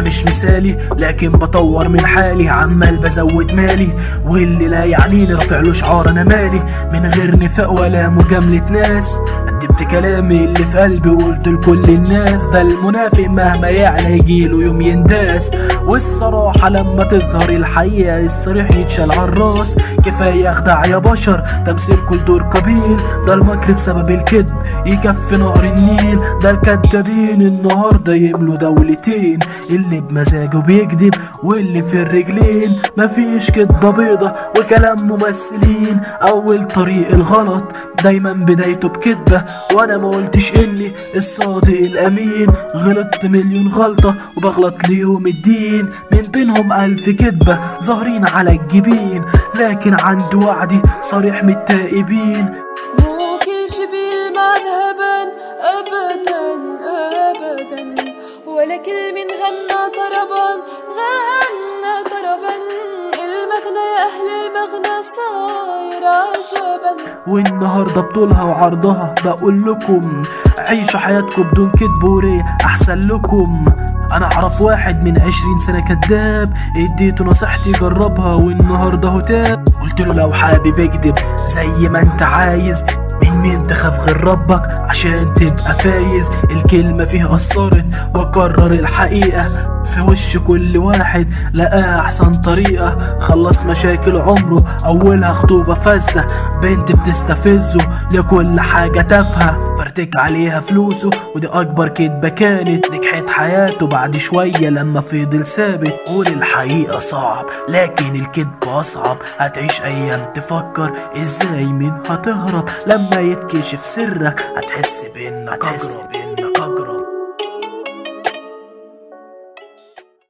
انا مش مثالي لكن بطور من حالي عمال بزود مالي واللي لا يعنيني رافع له شعار انا مالي من غير نفاق ولا مجاملة ناس قدمت كلامي اللي في قلبي وقلت لكل الناس ده المنافق مهما يعلى يجيله يوم ينداس والصراحة لما تظهر الحقيقة الصريح يتشال عالراس كفاية اخدع يا بشر تمثيلكوا لدور قبيل ده المكر بسبب الكذب يكفي نهر النيل ده الكدابين النهاردة يملوا دولتين اللي بمزاجه بيكذب واللي في الرجلين مفيش كدبة بيضة وكلام ممثلين اول طريق الغلط دايما بدايته بكدبة وانا ما قلتش اني الصادق الامين غلطت مليون غلطة وبغلط ليوم الدين من بينهم الف كدبة ظاهرين على الجبين لكن عند وعدي صريح من التائبين مو كل شي بالمذهبا ابدا ابدا ولا كل من غنى طربا غنى طربا المغنى يا اهل المغنى صاير عجبا والنهاردة بطولها وعرضها بقول لكم عيشوا حياتكم بدون كدب وريه احسن لكم انا اعرف واحد من عشرين سنة كداب اديته نصيحتي جربها والنهاردة هو تاب قلت له لو حابب اكدب زي ما انت عايز من مين تخاف غير ربك عشان تبقى فايز الكلمة فيه أثرت وكرر الحقيقة في وش كل واحد لقى أحسن طريقة خلص مشاكل عمره أولها خطوبة فاسدة بنت بتستفزه لكل حاجة تافهة فرتك عليها فلوسه ودي أكبر كدبة كانت نجحت حياته بعد شوية لما فضل ثابت قول الحقيقة صعب لكن الكذب أصعب هتعيش أيام تفكر إزاي منها تهرب لما يتكشف سرك هتحس بإنك أقرب إنك أقرب